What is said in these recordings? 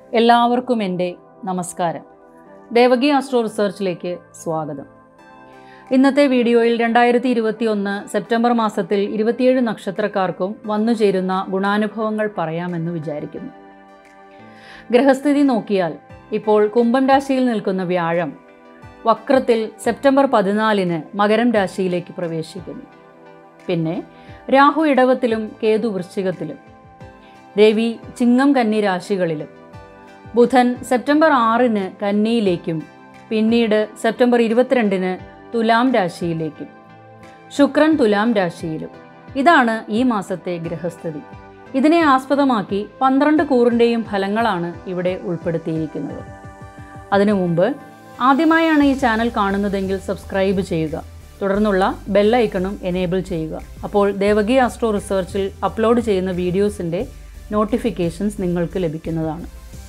എല്ലാവർക്കും എൻ്റെ നമസ്കാരം ദേവകി ആസ്ട്രോ റിസർച്ചിലേക്ക് സ്വാഗതം ഇന്നത്തെ വീഡിയോയിൽ രണ്ടായിരത്തി ഇരുപത്തി ഒന്ന് സെപ്റ്റംബർ മാസത്തിൽ ഇരുപത്തിയേഴ് നക്ഷത്രക്കാർക്കും വന്നു ചേരുന്ന ഗുണാനുഭവങ്ങൾ പറയാമെന്ന് വിചാരിക്കുന്നു ഗ്രഹസ്ഥിതി നോക്കിയാൽ ഇപ്പോൾ കുംഭം രാശിയിൽ നിൽക്കുന്ന വ്യാഴം വക്രത്തിൽ സെപ്റ്റംബർ പതിനാലിന് മകരം രാശിയിലേക്ക് പ്രവേശിക്കുന്നു പിന്നെ രാഹു ഇടവത്തിലും കേതു വൃശ്ചികത്തിലും രവി ചിങ്ങം കന്നി രാശികളിലും ബുധൻ സെപ്റ്റംബർ ആറിന് കന്നിയിലേക്കും പിന്നീട് സെപ്റ്റംബർ ഇരുപത്തിരണ്ടിന് തുലാം രാശിയിലേക്കും ശുക്രൻ തുലാം രാശിയിലും ഇതാണ് ഈ മാസത്തെ ഗ്രഹസ്ഥിതി ഇതിനെ ആസ്പദമാക്കി പന്ത്രണ്ട് കൂറിൻ്റെയും ഫലങ്ങളാണ് ഇവിടെ ഉൾപ്പെടുത്തിയിരിക്കുന്നത് അതിനു മുമ്പ് ആദ്യമായാണ് ഈ ചാനൽ കാണുന്നതെങ്കിൽ സബ്സ്ക്രൈബ് ചെയ്യുക തുടർന്നുള്ള ബെല്ലൈക്കണും എനേബിൾ ചെയ്യുക അപ്പോൾ ദേവകി ആസ്ട്രോ റിസർച്ചിൽ അപ്ലോഡ് ചെയ്യുന്ന വീഡിയോസിൻ്റെ നോട്ടിഫിക്കേഷൻസ് നിങ്ങൾക്ക് ലഭിക്കുന്നതാണ്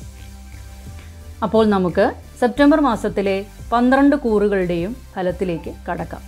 അപ്പോൾ നമുക്ക് സെപ്റ്റംബർ മാസത്തിലെ പന്ത്രണ്ട് കൂറുകളുടെയും ഫലത്തിലേക്ക് കടക്കാം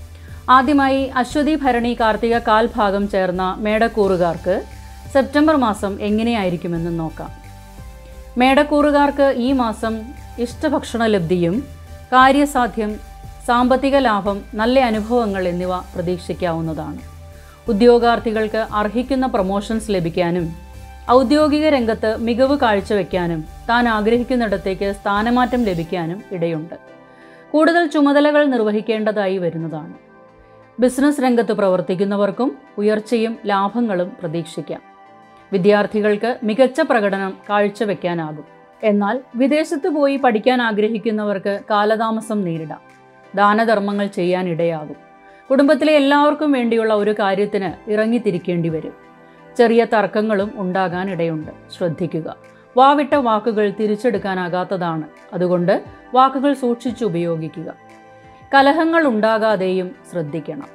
ആദ്യമായി അശ്വതി ഭരണി കാർത്തിക കാൽഭാഗം ചേർന്ന മേടക്കൂറുകാർക്ക് സെപ്റ്റംബർ മാസം എങ്ങനെയായിരിക്കുമെന്ന് നോക്കാം മേടക്കൂറുകാർക്ക് ഈ മാസം ഇഷ്ടഭക്ഷണ ലബ്ധിയും കാര്യസാധ്യം സാമ്പത്തിക ലാഭം നല്ല അനുഭവങ്ങൾ എന്നിവ പ്രതീക്ഷിക്കാവുന്നതാണ് ഉദ്യോഗാർത്ഥികൾക്ക് അർഹിക്കുന്ന പ്രൊമോഷൻസ് ലഭിക്കാനും ഔദ്യോഗിക രംഗത്ത് മികവ് കാഴ്ചവെക്കാനും താൻ ആഗ്രഹിക്കുന്നിടത്തേക്ക് സ്ഥാനമാറ്റം ലഭിക്കാനും ഇടയുണ്ട് കൂടുതൽ ചുമതലകൾ നിർവഹിക്കേണ്ടതായി വരുന്നതാണ് ബിസിനസ് രംഗത്ത് പ്രവർത്തിക്കുന്നവർക്കും ഉയർച്ചയും ലാഭങ്ങളും പ്രതീക്ഷിക്കാം വിദ്യാർത്ഥികൾക്ക് മികച്ച പ്രകടനം കാഴ്ചവെക്കാനാകും എന്നാൽ വിദേശത്ത് പോയി പഠിക്കാൻ ആഗ്രഹിക്കുന്നവർക്ക് കാലതാമസം നേരിടാം ദാനധർമ്മങ്ങൾ ചെയ്യാൻ ഇടയാകും കുടുംബത്തിലെ എല്ലാവർക്കും വേണ്ടിയുള്ള ഒരു കാര്യത്തിന് ഇറങ്ങിത്തിരിക്കേണ്ടി വരും ചെറിയ തർക്കങ്ങളും ഉണ്ടാകാൻ ഇടയുണ്ട് ശ്രദ്ധിക്കുക വാവിട്ട വാക്കുകൾ തിരിച്ചെടുക്കാനാകാത്തതാണ് അതുകൊണ്ട് വാക്കുകൾ സൂക്ഷിച്ചു ഉപയോഗിക്കുക കലഹങ്ങൾ ഉണ്ടാകാതെയും ശ്രദ്ധിക്കണം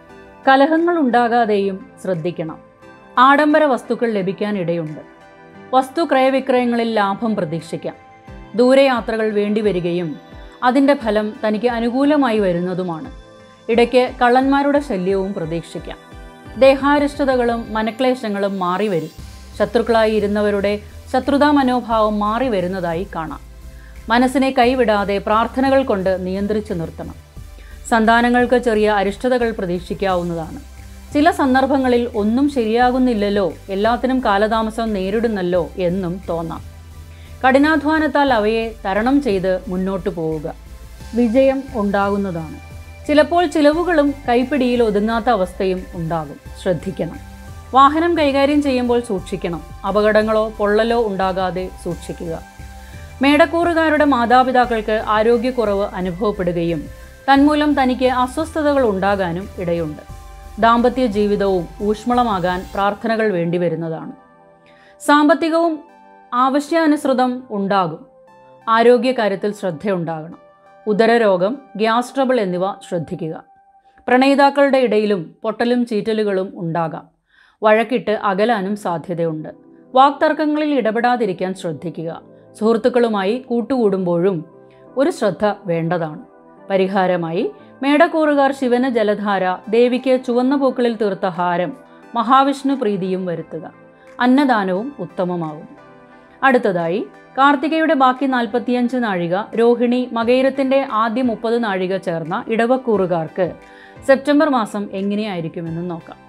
കലഹങ്ങൾ ഉണ്ടാകാതെയും ശ്രദ്ധിക്കണം ആഡംബര വസ്തുക്കൾ ലഭിക്കാൻ ഇടയുണ്ട് വസ്തു ക്രയവിക്രയങ്ങളിൽ ലാഭം പ്രതീക്ഷിക്കാം ദൂരയാത്രകൾ വേണ്ടിവരികയും അതിൻ്റെ ഫലം തനിക്ക് അനുകൂലമായി വരുന്നതുമാണ് ഇടയ്ക്ക് കള്ളന്മാരുടെ ശല്യവും പ്രതീക്ഷിക്കാം ദേഹാരിഷ്ടതകളും മനക്ലേശങ്ങളും മാറി വരും ശത്രുക്കളായി ഇരുന്നവരുടെ ശത്രുതാ മനോഭാവം മാറി വരുന്നതായി കാണാം മനസ്സിനെ കൈവിടാതെ പ്രാർത്ഥനകൾ കൊണ്ട് നിയന്ത്രിച്ചു നിർത്തണം സന്താനങ്ങൾക്ക് ചെറിയ അരിഷ്ടതകൾ പ്രതീക്ഷിക്കാവുന്നതാണ് ചില സന്ദർഭങ്ങളിൽ ഒന്നും ശരിയാകുന്നില്ലല്ലോ എല്ലാത്തിനും കാലതാമസം നേരിടുന്നല്ലോ എന്നും തോന്നാം കഠിനാധ്വാനത്താൽ അവയെ തരണം ചെയ്ത് മുന്നോട്ടു പോവുക വിജയം ഉണ്ടാകുന്നതാണ് ചിലപ്പോൾ ചിലവുകളും കൈപ്പിടിയിൽ ഒതുങ്ങാത്ത അവസ്ഥയും ഉണ്ടാകും ശ്രദ്ധിക്കണം വാഹനം കൈകാര്യം ചെയ്യുമ്പോൾ സൂക്ഷിക്കണം അപകടങ്ങളോ പൊള്ളലോ ഉണ്ടാകാതെ സൂക്ഷിക്കുക മേടക്കൂറുകാരുടെ മാതാപിതാക്കൾക്ക് ആരോഗ്യക്കുറവ് അനുഭവപ്പെടുകയും തന്മൂലം തനിക്ക് അസ്വസ്ഥതകൾ ഉണ്ടാകാനും ഇടയുണ്ട് ദാമ്പത്യ ജീവിതവും ഊഷ്മളമാകാൻ പ്രാർത്ഥനകൾ വേണ്ടിവരുന്നതാണ് സാമ്പത്തികവും ആവശ്യാനുസൃതം ഉണ്ടാകും ആരോഗ്യകാര്യത്തിൽ ശ്രദ്ധയുണ്ടാകണം ഉദരരോഗം ഗ്യാസ് ട്രബിൾ എന്നിവ ശ്രദ്ധിക്കുക പ്രണയിതാക്കളുടെ ഇടയിലും പൊട്ടലും ചീറ്റലുകളും ഉണ്ടാകാം വഴക്കിട്ട് അകലാനും സാധ്യതയുണ്ട് വാക്തർക്കങ്ങളിൽ ഇടപെടാതിരിക്കാൻ ശ്രദ്ധിക്കുക സുഹൃത്തുക്കളുമായി കൂട്ടുകൂടുമ്പോഴും ഒരു ശ്രദ്ധ വേണ്ടതാണ് പരിഹാരമായി മേടക്കൂറുകാർ ശിവന് ജലധാര ദേവിക്ക് ചുവന്ന പൂക്കളിൽ തീർത്ത ഹാരം മഹാവിഷ്ണു പ്രീതിയും വരുത്തുക അന്നദാനവും ഉത്തമമാകുന്നു അടുത്തതായി കാർത്തികയുടെ ബാക്കി നാൽപ്പത്തിയഞ്ച് നാഴിക രോഹിണി മകയിരത്തിൻ്റെ ആദ്യ മുപ്പത് നാഴിക ചേർന്ന ഇടവക്കൂറുകാർക്ക് സെപ്റ്റംബർ മാസം എങ്ങനെയായിരിക്കുമെന്ന് നോക്കാം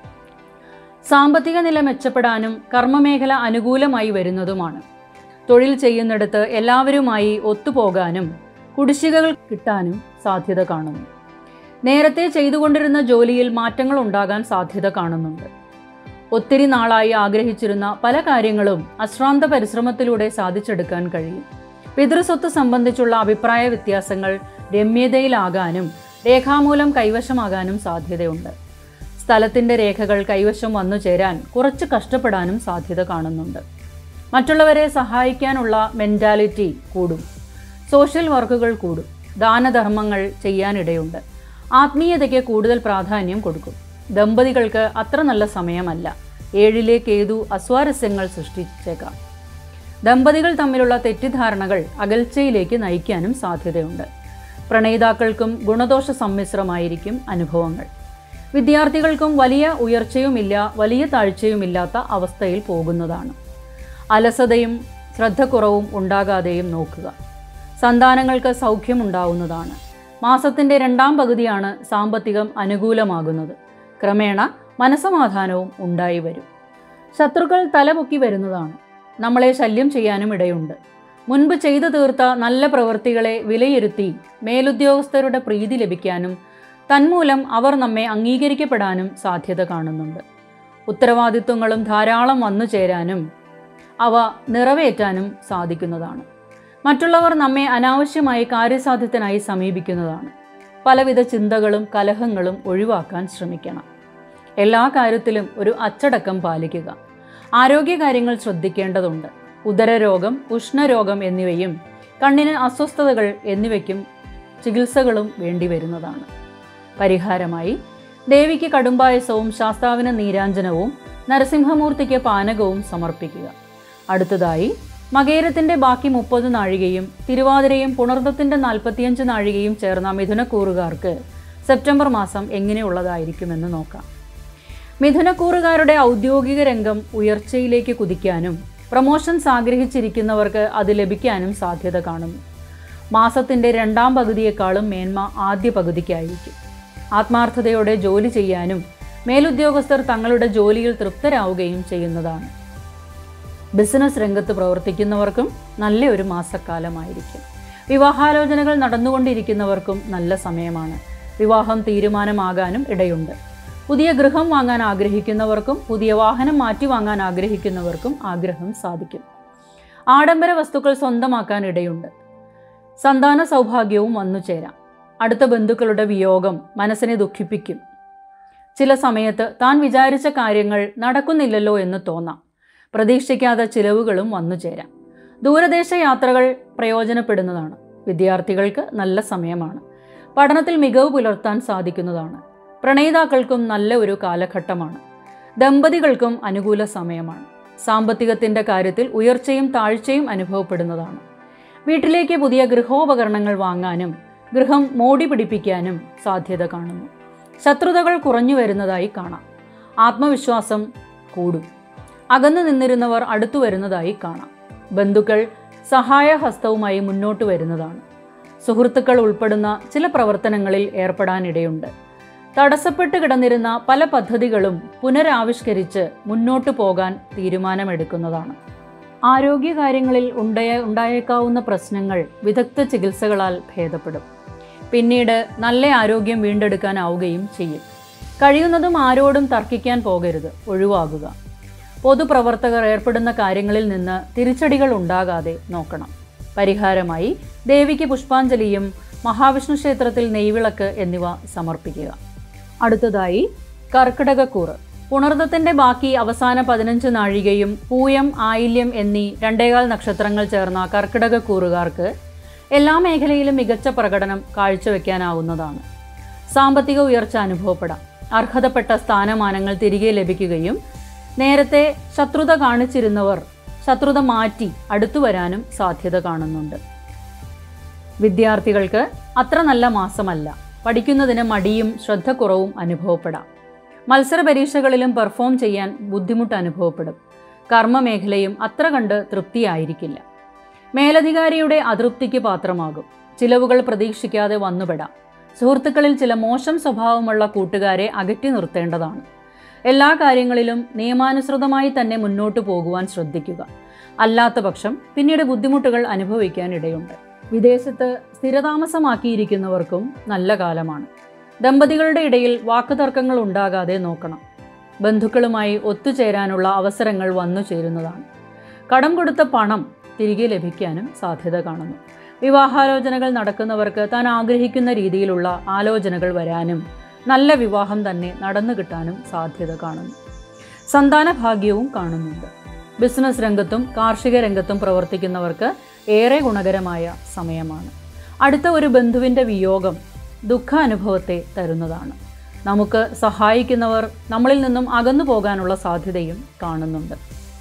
സാമ്പത്തിക നില മെച്ചപ്പെടാനും കർമ്മമേഖല അനുകൂലമായി വരുന്നതുമാണ് തൊഴിൽ ചെയ്യുന്നിടത്ത് എല്ലാവരുമായി ഒത്തുപോകാനും കുടിശ്ശികകൾ കിട്ടാനും സാധ്യത കാണുന്നു നേരത്തെ ചെയ്തുകൊണ്ടിരുന്ന ജോലിയിൽ മാറ്റങ്ങൾ ഉണ്ടാകാൻ സാധ്യത കാണുന്നുണ്ട് ഒത്തിരി നാളായി ആഗ്രഹിച്ചിരുന്ന പല കാര്യങ്ങളും അശ്രാന്ത പരിശ്രമത്തിലൂടെ സാധിച്ചെടുക്കാൻ കഴിയും പിതൃസ്വത്ത് സംബന്ധിച്ചുള്ള അഭിപ്രായ വ്യത്യാസങ്ങൾ രമ്യതയിലാകാനും രേഖാമൂലം കൈവശമാകാനും സാധ്യതയുണ്ട് സ്ഥലത്തിൻ്റെ രേഖകൾ കൈവശം വന്നു ചേരാൻ കുറച്ച് കഷ്ടപ്പെടാനും സാധ്യത കാണുന്നുണ്ട് മറ്റുള്ളവരെ സഹായിക്കാനുള്ള മെൻറ്റാലിറ്റി കൂടും സോഷ്യൽ വർക്കുകൾ കൂടും ദാനധർമ്മങ്ങൾ ചെയ്യാനിടയുണ്ട് ആത്മീയതയ്ക്ക് കൂടുതൽ പ്രാധാന്യം കൊടുക്കും ദമ്പതികൾക്ക് അത്ര നല്ല സമയമല്ല ഏഴിലെ കേതു അസ്വാരസ്യങ്ങൾ സൃഷ്ടിച്ചേക്കാം ദമ്പതികൾ തമ്മിലുള്ള തെറ്റിദ്ധാരണകൾ അകൽച്ചയിലേക്ക് നയിക്കാനും സാധ്യതയുണ്ട് പ്രണയിതാക്കൾക്കും ഗുണദോഷ സമ്മിശ്രമായിരിക്കും അനുഭവങ്ങൾ വിദ്യാർത്ഥികൾക്കും വലിയ ഉയർച്ചയുമില്ല വലിയ താഴ്ചയുമില്ലാത്ത അവസ്ഥയിൽ പോകുന്നതാണ് അലസതയും ശ്രദ്ധക്കുറവും ഉണ്ടാകാതെയും നോക്കുക സന്താനങ്ങൾക്ക് സൗഖ്യമുണ്ടാവുന്നതാണ് മാസത്തിൻ്റെ രണ്ടാം പകുതിയാണ് സാമ്പത്തികം അനുകൂലമാകുന്നത് ക്രമേണ മനസമാധാനവും ഉണ്ടായി വരും ശത്രുക്കൾ തലപൊക്കി വരുന്നതാണ് നമ്മളെ ശല്യം ചെയ്യാനും ഇടയുണ്ട് മുൻപ് ചെയ്തു തീർത്ത നല്ല പ്രവൃത്തികളെ വിലയിരുത്തി മേലുദ്യോഗസ്ഥരുടെ പ്രീതി ലഭിക്കാനും തന്മൂലം അവർ നമ്മെ അംഗീകരിക്കപ്പെടാനും സാധ്യത കാണുന്നുണ്ട് ഉത്തരവാദിത്വങ്ങളും ധാരാളം വന്നു ചേരാനും അവ നിറവേറ്റാനും സാധിക്കുന്നതാണ് മറ്റുള്ളവർ നമ്മെ അനാവശ്യമായി കാര്യസാധ്യത്തിനായി സമീപിക്കുന്നതാണ് പലവിധ ചിന്തകളും കലഹങ്ങളും ഒഴിവാക്കാൻ ശ്രമിക്കണം എല്ലാ കാര്യത്തിലും ഒരു അച്ചടക്കം പാലിക്കുക ആരോഗ്യകാര്യങ്ങൾ ശ്രദ്ധിക്കേണ്ടതുണ്ട് ഉദരരോഗം ഉഷ്ണരോഗം എന്നിവയും കണ്ണിന് അസ്വസ്ഥതകൾ എന്നിവയ്ക്കും ചികിത്സകളും വേണ്ടി വരുന്നതാണ് പരിഹാരമായി ദേവിക്ക് കടുംപായസവും ശാസ്താവിന് നീരാഞ്ജനവും നരസിംഹമൂർത്തിക്ക് പാനകവും സമർപ്പിക്കുക അടുത്തതായി മകേരത്തിൻ്റെ ബാക്കി മുപ്പത് നാഴികയും തിരുവാതിരയും പുണർദത്തിൻ്റെ നാൽപ്പത്തിയഞ്ച് നാഴികയും ചേർന്ന മിഥുനക്കൂറുകാർക്ക് സെപ്റ്റംബർ മാസം എങ്ങനെയുള്ളതായിരിക്കുമെന്ന് നോക്കാം മിഥുനക്കൂറുകാരുടെ ഔദ്യോഗിക രംഗം ഉയർച്ചയിലേക്ക് കുതിക്കാനും പ്രമോഷൻസ് ആഗ്രഹിച്ചിരിക്കുന്നവർക്ക് അത് ലഭിക്കാനും സാധ്യത കാണുന്നു മാസത്തിൻ്റെ രണ്ടാം പകുതിയേക്കാളും മേന്മ ആദ്യ പകുതിക്കായിരിക്കും ആത്മാർത്ഥതയോടെ ജോലി ചെയ്യാനും മേലുദ്യോഗസ്ഥർ തങ്ങളുടെ ജോലിയിൽ തൃപ്തരാവുകയും ചെയ്യുന്നതാണ് ബിസിനസ് രംഗത്ത് പ്രവർത്തിക്കുന്നവർക്കും നല്ലൊരു മാസക്കാലമായിരിക്കും വിവാഹാലോചനകൾ നടന്നുകൊണ്ടിരിക്കുന്നവർക്കും നല്ല സമയമാണ് വിവാഹം തീരുമാനമാകാനും ഇടയുണ്ട് പുതിയ ഗൃഹം വാങ്ങാൻ ആഗ്രഹിക്കുന്നവർക്കും പുതിയ വാഹനം മാറ്റി വാങ്ങാൻ ആഗ്രഹിക്കുന്നവർക്കും ആഗ്രഹം സാധിക്കും ആഡംബര വസ്തുക്കൾ സ്വന്തമാക്കാൻ ഇടയുണ്ട് സന്താന സൗഭാഗ്യവും വന്നു ചേരാം അടുത്ത ബന്ധുക്കളുടെ വിയോഗം മനസ്സിനെ ദുഃഖിപ്പിക്കും ചില സമയത്ത് താൻ വിചാരിച്ച കാര്യങ്ങൾ നടക്കുന്നില്ലല്ലോ എന്ന് തോന്നാം പ്രതീക്ഷിക്കാത്ത ചിലവുകളും വന്നു ചേരാം ദൂരദേശ യാത്രകൾ പ്രയോജനപ്പെടുന്നതാണ് വിദ്യാർത്ഥികൾക്ക് നല്ല സമയമാണ് പഠനത്തിൽ മികവ് പുലർത്താൻ സാധിക്കുന്നതാണ് പ്രണയിതാക്കൾക്കും നല്ല ഒരു കാലഘട്ടമാണ് ദമ്പതികൾക്കും അനുകൂല സമയമാണ് സാമ്പത്തികത്തിൻ്റെ കാര്യത്തിൽ ഉയർച്ചയും താഴ്ചയും അനുഭവപ്പെടുന്നതാണ് വീട്ടിലേക്ക് പുതിയ ഗൃഹോപകരണങ്ങൾ വാങ്ങാനും ഗൃഹം മോടി പിടിപ്പിക്കാനും സാധ്യത കാണുന്നു ശത്രുതകൾ കുറഞ്ഞു വരുന്നതായി കാണാം ആത്മവിശ്വാസം കൂടും അകന്നു നിന്നിരുന്നവർ അടുത്തു വരുന്നതായി കാണാം ബന്ധുക്കൾ സഹായഹസ്തവുമായി മുന്നോട്ട് വരുന്നതാണ് സുഹൃത്തുക്കൾ ഉൾപ്പെടുന്ന ചില പ്രവർത്തനങ്ങളിൽ ഏർപ്പെടാനിടയുണ്ട് തടസ്സപ്പെട്ട് കിടന്നിരുന്ന പല പദ്ധതികളും പുനരാവിഷ്കരിച്ച് മുന്നോട്ടു പോകാൻ തീരുമാനമെടുക്കുന്നതാണ് ആരോഗ്യകാര്യങ്ങളിൽ ഉണ്ടായ ഉണ്ടായേക്കാവുന്ന പ്രശ്നങ്ങൾ വിദഗ്ധ ചികിത്സകളാൽ ഭേദപ്പെടും പിന്നീട് നല്ല ആരോഗ്യം വീണ്ടെടുക്കാനാവുകയും ചെയ്യും കഴിയുന്നതും ആരോടും തർക്കിക്കാൻ പോകരുത് ഒഴിവാകുക പൊതുപ്രവർത്തകർ ഏർപ്പെടുന്ന കാര്യങ്ങളിൽ നിന്ന് തിരിച്ചടികൾ ഉണ്ടാകാതെ നോക്കണം പരിഹാരമായി ദേവിക്ക് പുഷ്പാഞ്ജലിയും മഹാവിഷ്ണു ക്ഷേത്രത്തിൽ നെയ്വിളക്ക് എന്നിവ സമർപ്പിക്കുക അടുത്തതായി കർക്കിടകക്കൂറ് പുണർദത്തിൻ്റെ ബാക്കി അവസാന പതിനഞ്ച് നാഴികയും പൂയം ആയില്യം എന്നീ രണ്ടേകാൽ നക്ഷത്രങ്ങൾ ചേർന്ന കർക്കിടകക്കൂറുകാർക്ക് എല്ലാ മേഖലയിലും മികച്ച പ്രകടനം കാഴ്ചവെക്കാനാവുന്നതാണ് സാമ്പത്തിക ഉയർച്ച അനുഭവപ്പെടാം അർഹതപ്പെട്ട സ്ഥാനമാനങ്ങൾ തിരികെ ലഭിക്കുകയും നേരത്തെ ശത്രുത കാണിച്ചിരുന്നവർ ശത്രുത മാറ്റി അടുത്തു വരാനും സാധ്യത കാണുന്നുണ്ട് വിദ്യാർത്ഥികൾക്ക് അത്ര നല്ല മാസമല്ല പഠിക്കുന്നതിന് മടിയും ശ്രദ്ധക്കുറവും അനുഭവപ്പെടാം മത്സര പരീക്ഷകളിലും പെർഫോം ചെയ്യാൻ ബുദ്ധിമുട്ട് അനുഭവപ്പെടും കർമ്മമേഖലയും അത്ര കണ്ട് തൃപ്തിയായിരിക്കില്ല മേലധികാരിയുടെ അതൃപ്തിക്ക് പാത്രമാകും ചിലവുകൾ പ്രതീക്ഷിക്കാതെ വന്നുപെടാം സുഹൃത്തുക്കളിൽ ചില മോശം സ്വഭാവമുള്ള കൂട്ടുകാരെ അകറ്റി നിർത്തേണ്ടതാണ് എല്ലാ കാര്യങ്ങളിലും നിയമാനുസൃതമായി തന്നെ മുന്നോട്ടു പോകുവാൻ ശ്രദ്ധിക്കുക അല്ലാത്ത പക്ഷം പിന്നീട് ബുദ്ധിമുട്ടുകൾ അനുഭവിക്കാൻ ഇടയുണ്ട് വിദേശത്ത് സ്ഥിരതാമസമാക്കിയിരിക്കുന്നവർക്കും നല്ല കാലമാണ് ദമ്പതികളുടെ ഇടയിൽ വാക്കുതർക്കങ്ങൾ ഉണ്ടാകാതെ നോക്കണം ബന്ധുക്കളുമായി ഒത്തുചേരാനുള്ള അവസരങ്ങൾ വന്നു ചേരുന്നതാണ് കടം കൊടുത്ത പണം തിരികെ ലഭിക്കാനും സാധ്യത കാണുന്നു വിവാഹാലോചനകൾ നടക്കുന്നവർക്ക് താൻ ആഗ്രഹിക്കുന്ന രീതിയിലുള്ള ആലോചനകൾ വരാനും നല്ല വിവാഹം തന്നെ നടന്നു കിട്ടാനും സാധ്യത കാണുന്നു സന്താന ഭാഗ്യവും കാണുന്നുണ്ട് ബിസിനസ് രംഗത്തും കാർഷിക രംഗത്തും പ്രവർത്തിക്കുന്നവർക്ക് ഏറെ ഗുണകരമായ സമയമാണ് അടുത്ത ഒരു ബന്ധുവിൻ്റെ വിയോഗം ദുഃഖാനുഭവത്തെ തരുന്നതാണ് നമുക്ക് സഹായിക്കുന്നവർ നമ്മളിൽ നിന്നും അകന്നു പോകാനുള്ള സാധ്യതയും കാണുന്നുണ്ട്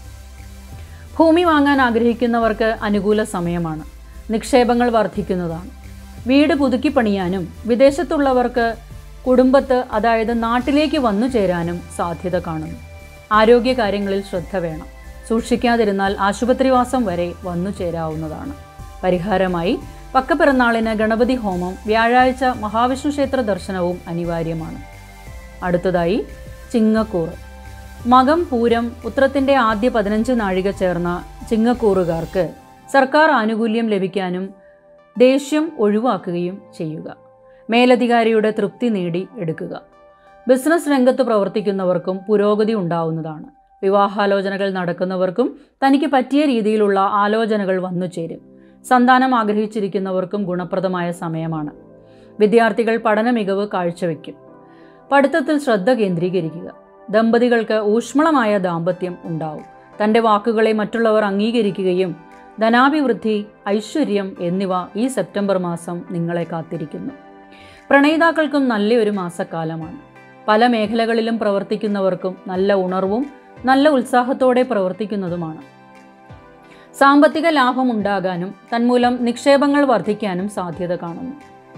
ഭൂമി വാങ്ങാൻ ആഗ്രഹിക്കുന്നവർക്ക് അനുകൂല സമയമാണ് നിക്ഷേപങ്ങൾ വർദ്ധിക്കുന്നതാണ് വീട് പുതുക്കി പണിയാനും വിദേശത്തുള്ളവർക്ക് കുടുംബത്ത് അതായത് നാട്ടിലേക്ക് വന്നു ചേരാനും സാധ്യത കാണുന്നു ആരോഗ്യകാര്യങ്ങളിൽ ശ്രദ്ധ വേണം സൂക്ഷിക്കാതിരുന്നാൽ ആശുപത്രിവാസം വരെ വന്നു ചേരാവുന്നതാണ് പരിഹാരമായി പക്കപ്പിറന്നാളിന് ഗണപതി ഹോമം വ്യാഴാഴ്ച മഹാവിഷ്ണു ക്ഷേത്ര ദർശനവും അനിവാര്യമാണ് അടുത്തതായി ചിങ്ങക്കൂറ് മകം പൂരം ഉത്രത്തിൻ്റെ ആദ്യ പതിനഞ്ച് നാഴിക ചേർന്ന ചിങ്ങക്കൂറുകാർക്ക് സർക്കാർ ആനുകൂല്യം ലഭിക്കാനും ദേഷ്യം ഒഴിവാക്കുകയും ചെയ്യുക മേലധികാരിയുടെ തൃപ്തി നേടി എടുക്കുക ബിസിനസ് രംഗത്ത് പ്രവർത്തിക്കുന്നവർക്കും പുരോഗതി ഉണ്ടാവുന്നതാണ് വിവാഹാലോചനകൾ നടക്കുന്നവർക്കും തനിക്ക് പറ്റിയ രീതിയിലുള്ള ആലോചനകൾ വന്നു ചേരും സന്താനം ആഗ്രഹിച്ചിരിക്കുന്നവർക്കും ഗുണപ്രദമായ സമയമാണ് വിദ്യാർത്ഥികൾ പഠന മികവ് കാഴ്ചവെക്കും പഠിത്തത്തിൽ ശ്രദ്ധ കേന്ദ്രീകരിക്കുക ദമ്പതികൾക്ക് ഊഷ്മളമായ ദാമ്പത്യം ഉണ്ടാവും തൻ്റെ വാക്കുകളെ മറ്റുള്ളവർ അംഗീകരിക്കുകയും ധനാഭിവൃദ്ധി ഐശ്വര്യം എന്നിവ ഈ സെപ്റ്റംബർ മാസം നിങ്ങളെ കാത്തിരിക്കുന്നു പ്രണയിതാക്കൾക്കും നല്ലൊരു മാസക്കാലമാണ് പല മേഖലകളിലും പ്രവർത്തിക്കുന്നവർക്കും നല്ല ഉണർവും നല്ല ഉത്സാഹത്തോടെ പ്രവർത്തിക്കുന്നതുമാണ് സാമ്പത്തിക ലാഭം ഉണ്ടാകാനും തന്മൂലം നിക്ഷേപങ്ങൾ വർദ്ധിക്കാനും സാധ്യത കാണുന്നു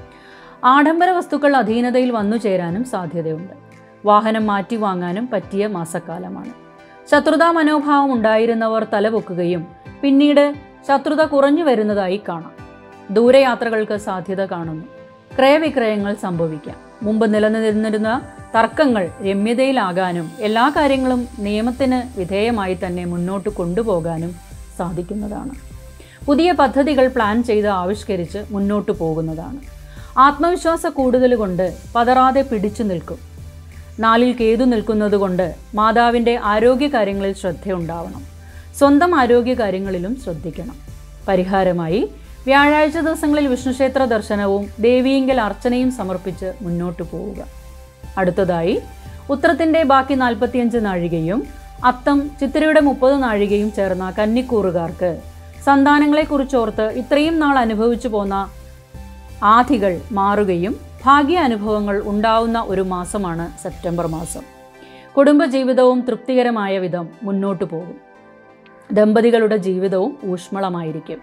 ആഡംബര വസ്തുക്കൾ അധീനതയിൽ വന്നു ചേരാനും സാധ്യതയുണ്ട് വാഹനം മാറ്റി വാങ്ങാനും പറ്റിയ മാസക്കാലമാണ് ശത്രുതാ മനോഭാവം ഉണ്ടായിരുന്നവർ തലപൊക്കുകയും പിന്നീട് ശത്രുത കുറഞ്ഞു വരുന്നതായി കാണാം ദൂരയാത്രകൾക്ക് സാധ്യത കാണുന്നു ക്രയവിക്രയങ്ങൾ സംഭവിക്കാം മുമ്പ് നിലനിന്നിരുന്ന തർക്കങ്ങൾ രമ്യതയിലാകാനും എല്ലാ കാര്യങ്ങളും നിയമത്തിന് വിധേയമായി തന്നെ മുന്നോട്ട് കൊണ്ടുപോകാനും സാധിക്കുന്നതാണ് പുതിയ പദ്ധതികൾ പ്ലാൻ ചെയ്ത് ആവിഷ്കരിച്ച് മുന്നോട്ട് പോകുന്നതാണ് ആത്മവിശ്വാസ കൂടുതൽ കൊണ്ട് പതറാതെ പിടിച്ചു നിൽക്കും നാലിൽ കേതു നിൽക്കുന്നത് കൊണ്ട് മാതാവിൻ്റെ ആരോഗ്യകാര്യങ്ങളിൽ ശ്രദ്ധയുണ്ടാവണം സ്വന്തം ആരോഗ്യകാര്യങ്ങളിലും ശ്രദ്ധിക്കണം പരിഹാരമായി വ്യാഴാഴ്ച ദിവസങ്ങളിൽ വിഷ്ണുക്ഷേത്ര ദർശനവും ദേവീങ്കൽ അർച്ചനയും സമർപ്പിച്ച് മുന്നോട്ട് പോവുക അടുത്തതായി ഉത്രത്തിൻ്റെ ബാക്കി നാൽപ്പത്തിയഞ്ച് നാഴികയും അത്തം ചിത്തിരയുടെ മുപ്പത് നാഴികയും ചേർന്ന കന്നിക്കൂറുകാർക്ക് സന്താനങ്ങളെക്കുറിച്ചോർത്ത് ഇത്രയും നാൾ അനുഭവിച്ചു പോന്ന ആധികൾ മാറുകയും ഭാഗ്യ അനുഭവങ്ങൾ ഉണ്ടാവുന്ന ഒരു മാസമാണ് സെപ്റ്റംബർ മാസം കുടുംബജീവിതവും തൃപ്തികരമായ വിധം മുന്നോട്ടു പോകും ദമ്പതികളുടെ ജീവിതവും ഊഷ്മളമായിരിക്കും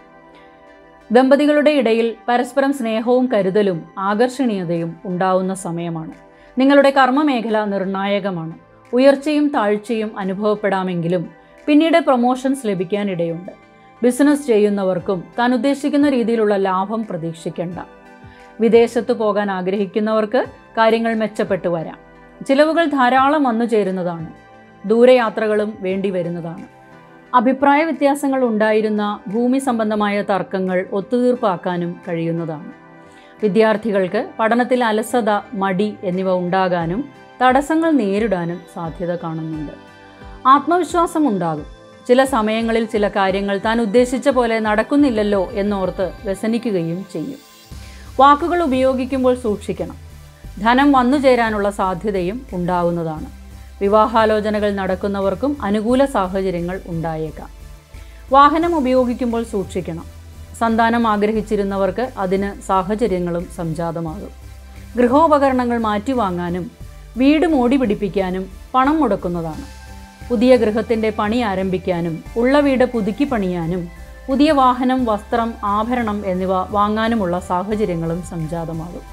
ദമ്പതികളുടെ ഇടയിൽ പരസ്പരം സ്നേഹവും കരുതലും ആകർഷണീയതയും ഉണ്ടാവുന്ന സമയമാണ് നിങ്ങളുടെ കർമ്മമേഖല നിർണായകമാണ് ഉയർച്ചയും താഴ്ചയും അനുഭവപ്പെടാമെങ്കിലും പിന്നീട് പ്രൊമോഷൻസ് ലഭിക്കാനിടയുണ്ട് ബിസിനസ് ചെയ്യുന്നവർക്കും താൻ ഉദ്ദേശിക്കുന്ന രീതിയിലുള്ള ലാഭം പ്രതീക്ഷിക്കേണ്ട വിദേശത്ത് പോകാൻ ആഗ്രഹിക്കുന്നവർക്ക് കാര്യങ്ങൾ മെച്ചപ്പെട്ടു വരാം ചിലവുകൾ ധാരാളം വന്നു ചേരുന്നതാണ് ദൂരയാത്രകളും വേണ്ടി വരുന്നതാണ് അഭിപ്രായ വ്യത്യാസങ്ങൾ ഉണ്ടായിരുന്ന ഭൂമി സംബന്ധമായ തർക്കങ്ങൾ ഒത്തുതീർപ്പാക്കാനും കഴിയുന്നതാണ് വിദ്യാർത്ഥികൾക്ക് പഠനത്തിൽ അലസത മടി എന്നിവ ഉണ്ടാകാനും തടസ്സങ്ങൾ നേരിടാനും സാധ്യത കാണുന്നുണ്ട് ആത്മവിശ്വാസം ഉണ്ടാകും ചില സമയങ്ങളിൽ ചില കാര്യങ്ങൾ താൻ ഉദ്ദേശിച്ച പോലെ നടക്കുന്നില്ലല്ലോ എന്നോർത്ത് വ്യസനിക്കുകയും ചെയ്യും വാക്കുകൾ ഉപയോഗിക്കുമ്പോൾ സൂക്ഷിക്കണം ധനം വന്നു ചേരാനുള്ള സാധ്യതയും ഉണ്ടാവുന്നതാണ് വിവാഹാലോചനകൾ നടക്കുന്നവർക്കും അനുകൂല സാഹചര്യങ്ങൾ ഉണ്ടായേക്കാം വാഹനം ഉപയോഗിക്കുമ്പോൾ സൂക്ഷിക്കണം സന്താനം ആഗ്രഹിച്ചിരുന്നവർക്ക് അതിന് സാഹചര്യങ്ങളും സംജാതമാകും ഗൃഹോപകരണങ്ങൾ മാറ്റിവാങ്ങാനും വീട് മോടി പിടിപ്പിക്കാനും പണം മുടക്കുന്നതാണ് പുതിയ ഗൃഹത്തിൻ്റെ പണി ആരംഭിക്കാനും ഉള്ള വീട് പുതുക്കി പണിയാനും പുതിയ വാഹനം വസ്ത്രം ആഭരണം എന്നിവ വാങ്ങാനുമുള്ള സാഹചര്യങ്ങളും സംജാതമാകും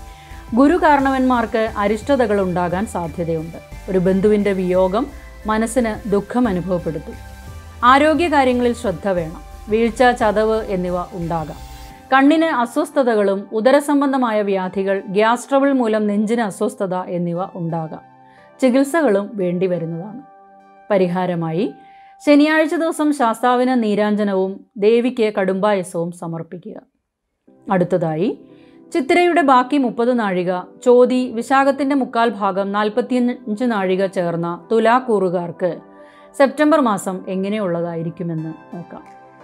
ഗുരു കാരണവന്മാർക്ക് അരിഷ്ടതകൾ ഉണ്ടാകാൻ സാധ്യതയുണ്ട് ഒരു ബന്ധുവിൻ്റെ വിയോഗം മനസ്സിന് ദുഃഖം അനുഭവപ്പെടുത്തും ആരോഗ്യകാര്യങ്ങളിൽ ശ്രദ്ധ വേണം വീഴ്ച ചതവ് എന്നിവ ഉണ്ടാകാം കണ്ണിന് അസ്വസ്ഥതകളും ഉദരസംബന്ധമായ വ്യാധികൾ ഗ്യാസ് ട്രബിൾ മൂലം നെഞ്ചിന് അസ്വസ്ഥത എന്നിവ ഉണ്ടാകാം ചികിത്സകളും വേണ്ടി വരുന്നതാണ് പരിഹാരമായി ശനിയാഴ്ച ദിവസം ശാസ്താവിന് നീരാഞ്ജനവും ദേവിക്ക് കടുംബായസവും സമർപ്പിക്കുക അടുത്തതായി ചിത്തിരയുടെ ബാക്കി മുപ്പത് നാഴിക ചോതി വിശാഖത്തിൻ്റെ മുക്കാൽ ഭാഗം നാൽപ്പത്തിയഞ്ച് നാഴിക ചേർന്ന തുലാക്കൂറുകാർക്ക് സെപ്റ്റംബർ മാസം എങ്ങനെയുള്ളതായിരിക്കുമെന്ന് നോക്കാം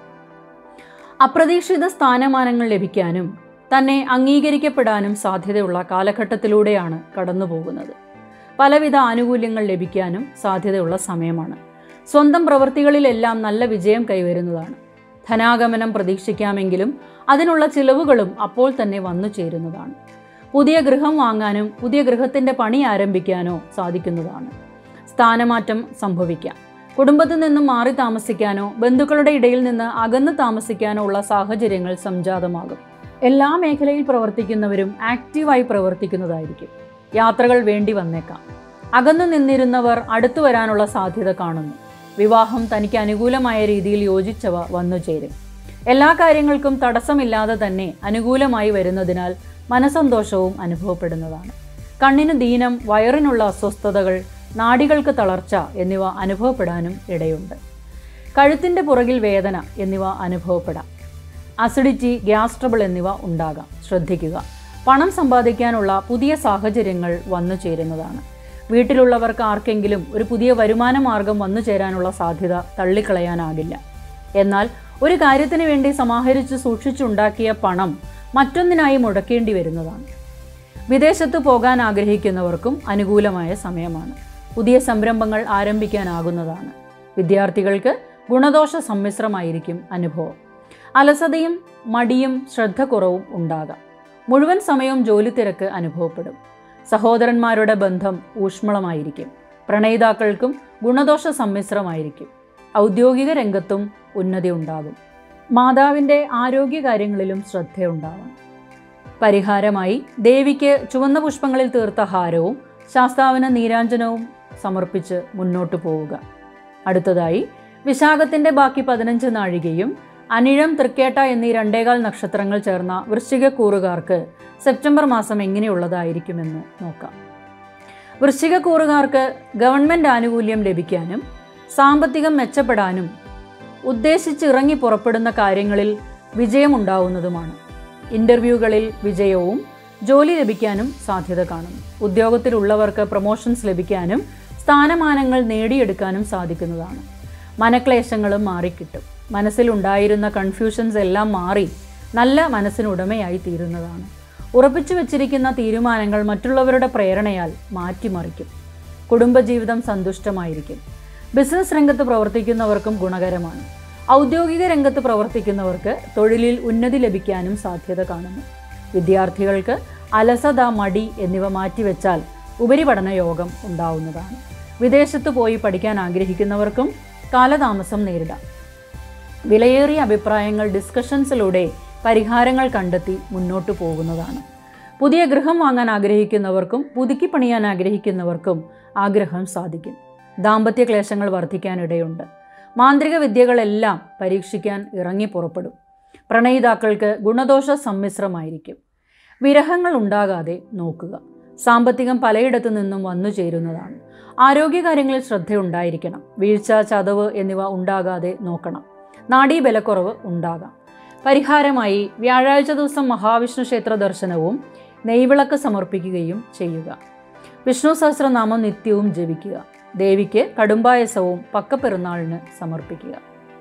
അപ്രതീക്ഷിത സ്ഥാനമാനങ്ങൾ ലഭിക്കാനും തന്നെ അംഗീകരിക്കപ്പെടാനും സാധ്യതയുള്ള കാലഘട്ടത്തിലൂടെയാണ് കടന്നു പോകുന്നത് പലവിധ ആനുകൂല്യങ്ങൾ ലഭിക്കാനും സാധ്യതയുള്ള സമയമാണ് സ്വന്തം പ്രവൃത്തികളിലെല്ലാം നല്ല വിജയം കൈവരുന്നതാണ് ധനാഗമനം പ്രതീക്ഷിക്കാമെങ്കിലും അതിനുള്ള ചിലവുകളും അപ്പോൾ തന്നെ വന്നു ചേരുന്നതാണ് പുതിയ ഗൃഹം വാങ്ങാനും പുതിയ ഗൃഹത്തിൻ്റെ പണി ആരംഭിക്കാനോ സാധിക്കുന്നതാണ് സ്ഥാനമാറ്റം സംഭവിക്കാം കുടുംബത്തിൽ നിന്നും മാറി താമസിക്കാനോ ബന്ധുക്കളുടെ ഇടയിൽ നിന്ന് അകന്ന് താമസിക്കാനോ ഉള്ള സാഹചര്യങ്ങൾ സംജാതമാകും എല്ലാ മേഖലയിൽ പ്രവർത്തിക്കുന്നവരും ആക്റ്റീവായി പ്രവർത്തിക്കുന്നതായിരിക്കും യാത്രകൾ വേണ്ടി വന്നേക്കാം അകന്നു നിന്നിരുന്നവർ അടുത്തു വരാനുള്ള സാധ്യത കാണുന്നു വിവാഹം തനിക്ക് അനുകൂലമായ രീതിയിൽ യോജിച്ചവ വന്നു ചേരും എല്ലാ കാര്യങ്ങൾക്കും തടസ്സമില്ലാതെ തന്നെ അനുകൂലമായി വരുന്നതിനാൽ മനസന്തോഷവും അനുഭവപ്പെടുന്നതാണ് കണ്ണിന് ദീനം വയറിനുള്ള അസ്വസ്ഥതകൾ നാഡികൾക്ക് തളർച്ച എന്നിവ അനുഭവപ്പെടാനും ഇടയുണ്ട് കഴുത്തിൻ്റെ പുറകിൽ വേദന എന്നിവ അനുഭവപ്പെടാം അസിഡിറ്റി ഗ്യാസ് ട്രബിൾ എന്നിവ ഉണ്ടാകാം ശ്രദ്ധിക്കുക പണം സമ്പാദിക്കാനുള്ള പുതിയ സാഹചര്യങ്ങൾ വന്നു ചേരുന്നതാണ് വീട്ടിലുള്ളവർക്ക് ആർക്കെങ്കിലും ഒരു പുതിയ വരുമാന മാർഗം വന്നു ചേരാനുള്ള സാധ്യത തള്ളിക്കളയാനാകില്ല എന്നാൽ ഒരു കാര്യത്തിന് വേണ്ടി സമാഹരിച്ച് സൂക്ഷിച്ചുണ്ടാക്കിയ പണം മറ്റൊന്നിനായി മുടക്കേണ്ടി വരുന്നതാണ് വിദേശത്ത് പോകാൻ ആഗ്രഹിക്കുന്നവർക്കും അനുകൂലമായ സമയമാണ് പുതിയ സംരംഭങ്ങൾ ആരംഭിക്കാനാകുന്നതാണ് വിദ്യാർത്ഥികൾക്ക് ഗുണദോഷ സമ്മിശ്രമായിരിക്കും അനുഭവം അലസതയും മടിയും ശ്രദ്ധക്കുറവും ഉണ്ടാകാം മുഴുവൻ സമയവും ജോലി തിരക്ക് അനുഭവപ്പെടും സഹോദരന്മാരുടെ ബന്ധം ഊഷ്മളമായിരിക്കും പ്രണയിതാക്കൾക്കും ഗുണദോഷ സമ്മിശ്രമായിരിക്കും ഔദ്യോഗിക രംഗത്തും ഉന്നതി ഉണ്ടാകും മാതാവിൻ്റെ ആരോഗ്യകാര്യങ്ങളിലും ശ്രദ്ധയുണ്ടാവണം പരിഹാരമായി ദേവിക്ക് ചുവന്ന പുഷ്പങ്ങളിൽ തീർത്ത ഹാരവും ശാസ്താവിന് നീരാഞ്ജനവും സമർപ്പിച്ച് മുന്നോട്ട് പോവുക അടുത്തതായി വിശാഖത്തിൻ്റെ ബാക്കി പതിനഞ്ച് നാഴികയും അനിഴം തൃക്കേട്ട എന്നീ രണ്ടേകാൽ നക്ഷത്രങ്ങൾ ചേർന്ന വൃശ്ചികക്കൂറുകാർക്ക് സെപ്റ്റംബർ മാസം എങ്ങനെയുള്ളതായിരിക്കുമെന്ന് നോക്കാം വൃശ്ചികക്കൂറുകാർക്ക് ഗവൺമെൻറ് ആനുകൂല്യം ലഭിക്കാനും സാമ്പത്തികം മെച്ചപ്പെടാനും ഉദ്ദേശിച്ചിറങ്ങി പുറപ്പെടുന്ന കാര്യങ്ങളിൽ വിജയമുണ്ടാവുന്നതുമാണ് ഇൻ്റർവ്യൂകളിൽ വിജയവും ജോലി ലഭിക്കാനും സാധ്യത കാണുന്നു ഉദ്യോഗത്തിലുള്ളവർക്ക് പ്രൊമോഷൻസ് ലഭിക്കാനും സ്ഥാനമാനങ്ങൾ നേടിയെടുക്കാനും സാധിക്കുന്നതാണ് മനക്ലേശങ്ങളും മാറിക്കിട്ടും മനസ്സിലുണ്ടായിരുന്ന കൺഫ്യൂഷൻസ് എല്ലാം മാറി നല്ല മനസ്സിനുടമയായി തീരുന്നതാണ് ഉറപ്പിച്ചു വച്ചിരിക്കുന്ന തീരുമാനങ്ങൾ മറ്റുള്ളവരുടെ പ്രേരണയാൽ മാറ്റിമറിക്കും കുടുംബജീവിതം സന്തുഷ്ടമായിരിക്കും ബിസിനസ് രംഗത്ത് പ്രവർത്തിക്കുന്നവർക്കും ഗുണകരമാണ് ഔദ്യോഗിക രംഗത്ത് പ്രവർത്തിക്കുന്നവർക്ക് തൊഴിലിൽ ഉന്നതി ലഭിക്കാനും സാധ്യത കാണുന്നു വിദ്യാർത്ഥികൾക്ക് അലസത മടി എന്നിവ മാറ്റിവെച്ചാൽ ഉപരിപഠന യോഗം ഉണ്ടാവുന്നതാണ് വിദേശത്ത് പോയി പഠിക്കാൻ ആഗ്രഹിക്കുന്നവർക്കും കാലതാമസം നേരിടാം വിലയേറിയ അഭിപ്രായങ്ങൾ ഡിസ്കഷൻസിലൂടെ പരിഹാരങ്ങൾ കണ്ടെത്തി മുന്നോട്ട് പോകുന്നതാണ് പുതിയ ഗൃഹം വാങ്ങാൻ ആഗ്രഹിക്കുന്നവർക്കും പുതുക്കി പണിയാൻ ആഗ്രഹിക്കുന്നവർക്കും ആഗ്രഹം സാധിക്കും ദാമ്പത്യ ക്ലേശങ്ങൾ വർദ്ധിക്കാനിടയുണ്ട് മാന്ത്രിക വിദ്യകളെല്ലാം പരീക്ഷിക്കാൻ ഇറങ്ങി പുറപ്പെടും പ്രണയിതാക്കൾക്ക് ഗുണദോഷ സമ്മിശ്രമായിരിക്കും വിരഹങ്ങൾ ഉണ്ടാകാതെ നോക്കുക സാമ്പത്തികം പലയിടത്തു നിന്നും വന്നു ചേരുന്നതാണ് ആരോഗ്യകാര്യങ്ങളിൽ ശ്രദ്ധയുണ്ടായിരിക്കണം വീഴ്ച ചതവ് എന്നിവ ഉണ്ടാകാതെ നോക്കണം നാഡീബലക്കുറവ് ഉണ്ടാകാം പരിഹാരമായി വ്യാഴാഴ്ച ദിവസം മഹാവിഷ്ണു ക്ഷേത്ര ദർശനവും നെയ്വിളക്ക് സമർപ്പിക്കുകയും ചെയ്യുക വിഷ്ണു സഹസ്രനാമം നിത്യവും ജപിക്കുക ദേവിക്ക് കടുംബായസവും പക്കപ്പെരുന്നാളിന് സമർപ്പിക്കുക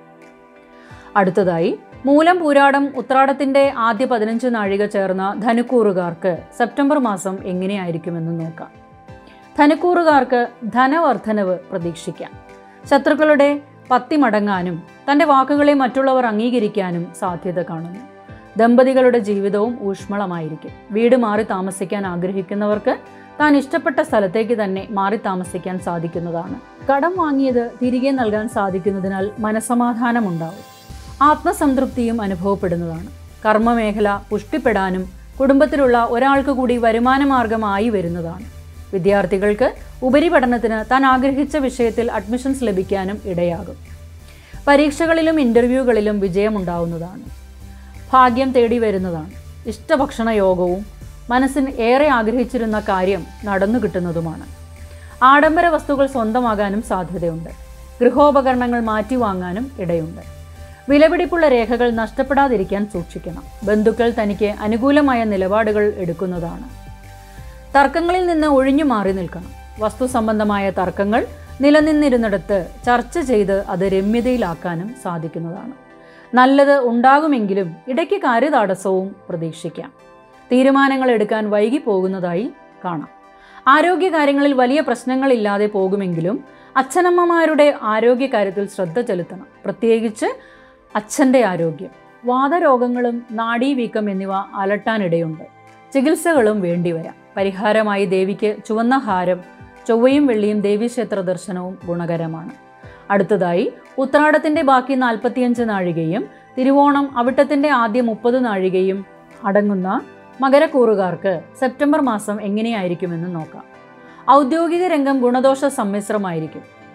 അടുത്തതായി മൂലം പൂരാടം ഉത്രാടത്തിൻ്റെ ആദ്യ പതിനഞ്ച് നാഴിക ചേർന്ന ധനുക്കൂറുകാർക്ക് സെപ്റ്റംബർ മാസം എങ്ങനെയായിരിക്കുമെന്ന് നോക്കാം ധനുക്കൂറുകാർക്ക് ധനവർദ്ധനവ് പ്രതീക്ഷിക്കാം ശത്രുക്കളുടെ പത്തി മടങ്ങാനും തൻ്റെ വാക്കുകളെ മറ്റുള്ളവർ അംഗീകരിക്കാനും സാധ്യത കാണുന്നു ദമ്പതികളുടെ ജീവിതവും ഊഷ്മളമായിരിക്കും വീട് മാറി താമസിക്കാൻ ആഗ്രഹിക്കുന്നവർക്ക് താൻ ഇഷ്ടപ്പെട്ട സ്ഥലത്തേക്ക് തന്നെ മാറി താമസിക്കാൻ സാധിക്കുന്നതാണ് കടം വാങ്ങിയത് തിരികെ നൽകാൻ സാധിക്കുന്നതിനാൽ മനസമാധാനമുണ്ടാവും ആത്മസംതൃപ്തിയും അനുഭവപ്പെടുന്നതാണ് കർമ്മമേഖല പുഷ്ടിപ്പെടാനും കുടുംബത്തിലുള്ള ഒരാൾക്ക് കൂടി വരുമാനമാർഗമായി വരുന്നതാണ് വിദ്യാർത്ഥികൾക്ക് ഉപരിപഠനത്തിന് താൻ ആഗ്രഹിച്ച വിഷയത്തിൽ അഡ്മിഷൻസ് ലഭിക്കാനും ഇടയാകും പരീക്ഷകളിലും ഇൻ്റർവ്യൂകളിലും വിജയമുണ്ടാവുന്നതാണ് ഭാഗ്യം തേടി വരുന്നതാണ് ഇഷ്ടഭക്ഷണ യോഗവും മനസ്സിന് ഏറെ ആഗ്രഹിച്ചിരുന്ന കാര്യം നടന്നു കിട്ടുന്നതുമാണ് ആഡംബര വസ്തുക്കൾ സ്വന്തമാകാനും സാധ്യതയുണ്ട് ഗൃഹോപകരണങ്ങൾ മാറ്റി വാങ്ങാനും ഇടയുണ്ട് വിലപിടിപ്പുള്ള രേഖകൾ നഷ്ടപ്പെടാതിരിക്കാൻ സൂക്ഷിക്കണം ബന്ധുക്കൾ തനിക്ക് അനുകൂലമായ നിലപാടുകൾ എടുക്കുന്നതാണ് തർക്കങ്ങളിൽ നിന്ന് ഒഴിഞ്ഞു മാറി നിൽക്കണം വസ്തു സംബന്ധമായ തർക്കങ്ങൾ നിലനിന്നിരുന്നിടത്ത് ചർച്ച ചെയ്ത് അത് രമ്യതയിലാക്കാനും സാധിക്കുന്നതാണ് നല്ലത് ഉണ്ടാകുമെങ്കിലും ഇടയ്ക്ക് കാര്യതടസ്സവും പ്രതീക്ഷിക്കാം തീരുമാനങ്ങൾ എടുക്കാൻ വൈകി പോകുന്നതായി കാണാം ആരോഗ്യകാര്യങ്ങളിൽ വലിയ പ്രശ്നങ്ങളില്ലാതെ പോകുമെങ്കിലും അച്ഛനമ്മമാരുടെ ആരോഗ്യകാര്യത്തിൽ ശ്രദ്ധ ചെലുത്തണം പ്രത്യേകിച്ച് അച്ഛൻ്റെ ആരോഗ്യം വാതരോഗങ്ങളും നാഡീവീക്കം എന്നിവ അലട്ടാനിടയുണ്ട് ചികിത്സകളും വേണ്ടിവരാം പരിഹാരമായി ദേവിക്ക് ചുവന്ന ഹാരം ചൊവ്വയും വെള്ളിയും ദേവീക്ഷേത്ര ദർശനവും ഗുണകരമാണ് അടുത്തതായി ഉത്രാടത്തിൻ്റെ ബാക്കി നാൽപ്പത്തിയഞ്ച് നാഴികയും തിരുവോണം അവിട്ടത്തിൻ്റെ ആദ്യ മുപ്പത് നാഴികയും അടങ്ങുന്ന മകരക്കൂറുകാർക്ക് സെപ്റ്റംബർ മാസം എങ്ങനെയായിരിക്കുമെന്ന് നോക്കാം ഔദ്യോഗിക രംഗം ഗുണദോഷ സമ്മിശ്രമായിരിക്കും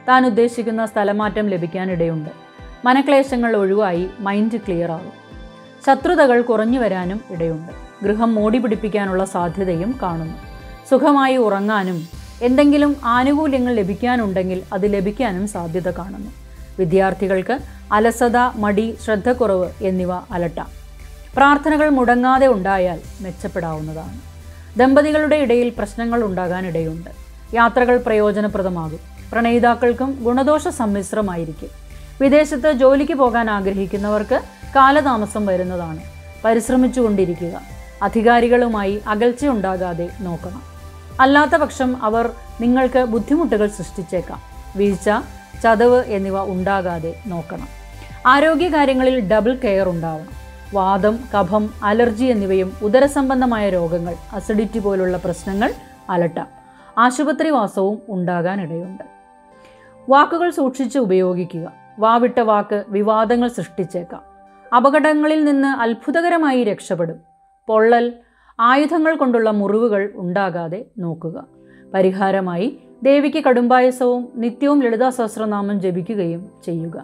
താൻ ഉദ്ദേശിക്കുന്ന സ്ഥലമാറ്റം ലഭിക്കാനിടയുണ്ട് മനക്ലേശങ്ങൾ ഒഴിവായി മൈൻഡ് ക്ലിയർ ആകും ശത്രുതകൾ കുറഞ്ഞു വരാനും ഇടയുണ്ട് ഗൃഹം മോടി പിടിപ്പിക്കാനുള്ള സാധ്യതയും കാണുന്നു സുഖമായി ഉറങ്ങാനും എന്തെങ്കിലും ആനുകൂല്യങ്ങൾ ലഭിക്കാനുണ്ടെങ്കിൽ അത് ലഭിക്കാനും സാധ്യത കാണുന്നു വിദ്യാർത്ഥികൾക്ക് അലസത മടി ശ്രദ്ധക്കുറവ് എന്നിവ അലട്ടാം പ്രാർത്ഥനകൾ മുടങ്ങാതെ ഉണ്ടായാൽ മെച്ചപ്പെടാവുന്നതാണ് ദമ്പതികളുടെ ഇടയിൽ പ്രശ്നങ്ങൾ ഉണ്ടാകാനിടയുണ്ട് യാത്രകൾ പ്രയോജനപ്രദമാകും പ്രണയിതാക്കൾക്കും ഗുണദോഷ സമ്മിശ്രമായിരിക്കും വിദേശത്ത് ജോലിക്ക് പോകാൻ ആഗ്രഹിക്കുന്നവർക്ക് കാലതാമസം വരുന്നതാണ് പരിശ്രമിച്ചുകൊണ്ടിരിക്കുക അധികാരികളുമായി അകൽച്ച ഉണ്ടാകാതെ നോക്കണം അല്ലാത്ത പക്ഷം അവർ നിങ്ങൾക്ക് ബുദ്ധിമുട്ടുകൾ സൃഷ്ടിച്ചേക്കാം വീഴ്ച ചതവ് എന്നിവ ഉണ്ടാകാതെ നോക്കണം ആരോഗ്യകാര്യങ്ങളിൽ ഡബിൾ കെയർ ഉണ്ടാവണം വാദം കഫം അലർജി എന്നിവയും ഉദരസംബന്ധമായ രോഗങ്ങൾ അസിഡിറ്റി പോലുള്ള പ്രശ്നങ്ങൾ അലട്ടാം ആശുപത്രിവാസവും ഉണ്ടാകാനിടയുണ്ട് വാക്കുകൾ സൂക്ഷിച്ച് ഉപയോഗിക്കുക വാവിട്ട വാക്ക് വിവാദങ്ങൾ സൃഷ്ടിച്ചേക്കാം അപകടങ്ങളിൽ നിന്ന് അത്ഭുതകരമായി രക്ഷപ്പെടും പൊള്ളൽ ആയുധങ്ങൾ കൊണ്ടുള്ള മുറിവുകൾ ഉണ്ടാകാതെ നോക്കുക പരിഹാരമായി ദേവിക്ക് കടുംബായസവും നിത്യവും ലളിതാ സഹസ്രനാമം ജപിക്കുകയും ചെയ്യുക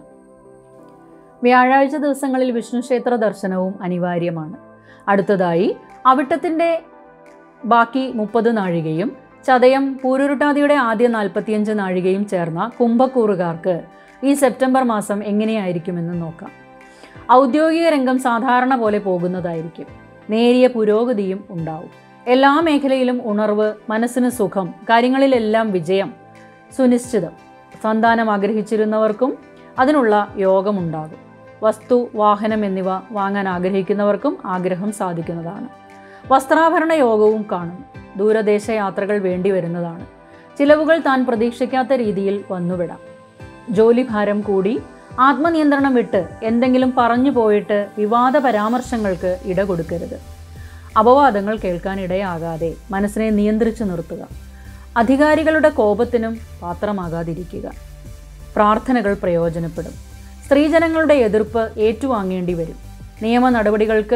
വ്യാഴാഴ്ച ദിവസങ്ങളിൽ വിഷ്ണു ക്ഷേത്ര ദർശനവും അനിവാര്യമാണ് അടുത്തതായി അവിട്ടത്തിൻ്റെ ബാക്കി മുപ്പത് നാഴികയും ചതയം പൂരുരുട്ടാതിയുടെ ആദ്യ നാൽപ്പത്തിയഞ്ച് നാഴികയും ചേർന്ന കുംഭക്കൂറുകാർക്ക് ഈ സെപ്റ്റംബർ മാസം എങ്ങനെയായിരിക്കുമെന്ന് നോക്കാം ഔദ്യോഗിക രംഗം സാധാരണ പോലെ പോകുന്നതായിരിക്കും നേരിയ പുരോഗതിയും ഉണ്ടാവും എല്ലാ മേഖലയിലും ഉണർവ് മനസ്സിന് സുഖം കാര്യങ്ങളിലെല്ലാം വിജയം സുനിശ്ചിതം സന്താനം ആഗ്രഹിച്ചിരുന്നവർക്കും അതിനുള്ള യോഗമുണ്ടാകും വസ്തു വാഹനം എന്നിവ വാങ്ങാൻ ആഗ്രഹിക്കുന്നവർക്കും ആഗ്രഹം സാധിക്കുന്നതാണ് വസ്ത്രാഭരണ യോഗവും കാണുന്നു ദൂരദേശ യാത്രകൾ വേണ്ടി വരുന്നതാണ് ചിലവുകൾ താൻ പ്രതീക്ഷിക്കാത്ത രീതിയിൽ വന്നുവിടാം ജോലിഭാരം കൂടി ആത്മനിയന്ത്രണം വിട്ട് എന്തെങ്കിലും പറഞ്ഞു പോയിട്ട് വിവാദ പരാമർശങ്ങൾക്ക് ഇട കൊടുക്കരുത് അപവാദങ്ങൾ കേൾക്കാൻ ഇടയാകാതെ മനസ്സിനെ നിയന്ത്രിച്ചു നിർത്തുക അധികാരികളുടെ കോപത്തിനും പാത്രമാകാതിരിക്കുക പ്രാർത്ഥനകൾ പ്രയോജനപ്പെടും സ്ത്രീജനങ്ങളുടെ എതിർപ്പ് ഏറ്റുവാങ്ങേണ്ടി വരും നിയമ നടപടികൾക്ക്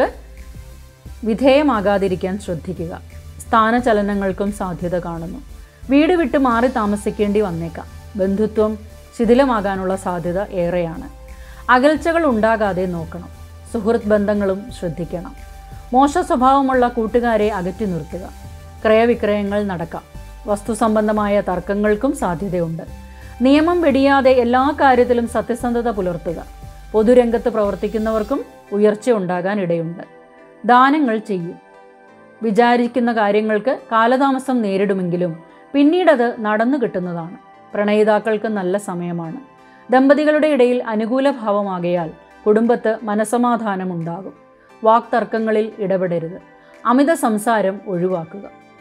വിധേയമാകാതിരിക്കാൻ ശ്രദ്ധിക്കുക സ്ഥാനചലനങ്ങൾക്കും സാധ്യത കാണുന്നു വീട് വിട്ട് മാറി താമസിക്കേണ്ടി വന്നേക്കാം ബന്ധുത്വം ശിഥിലമാകാനുള്ള സാധ്യത ഏറെയാണ് അകൽച്ചകൾ ഉണ്ടാകാതെ നോക്കണം സുഹൃത്ത് ബന്ധങ്ങളും ശ്രദ്ധിക്കണം മോശ സ്വഭാവമുള്ള കൂട്ടുകാരെ അകറ്റി നിർത്തുക ക്രയവിക്രയങ്ങൾ നടക്കാം വസ്തു സംബന്ധമായ തർക്കങ്ങൾക്കും സാധ്യതയുണ്ട് നിയമം വെടിയാതെ എല്ലാ കാര്യത്തിലും സത്യസന്ധത പുലർത്തുക പൊതുരംഗത്ത് പ്രവർത്തിക്കുന്നവർക്കും ഉയർച്ച ഉണ്ടാകാൻ ഇടയുണ്ട് ദാനങ്ങൾ ചെയ്യും വിചാരിക്കുന്ന കാര്യങ്ങൾക്ക് കാലതാമസം നേരിടുമെങ്കിലും പിന്നീടത് നടന്നു കിട്ടുന്നതാണ് പ്രണയിതാക്കൾക്ക് നല്ല സമയമാണ് ദമ്പതികളുടെ ഇടയിൽ അനുകൂല ഭാവമാകയാൽ കുടുംബത്ത് മനസമാധാനമുണ്ടാകും വാക്തർക്കങ്ങളിൽ ഇടപെടരുത് അമിത സംസാരം ഒഴിവാക്കുക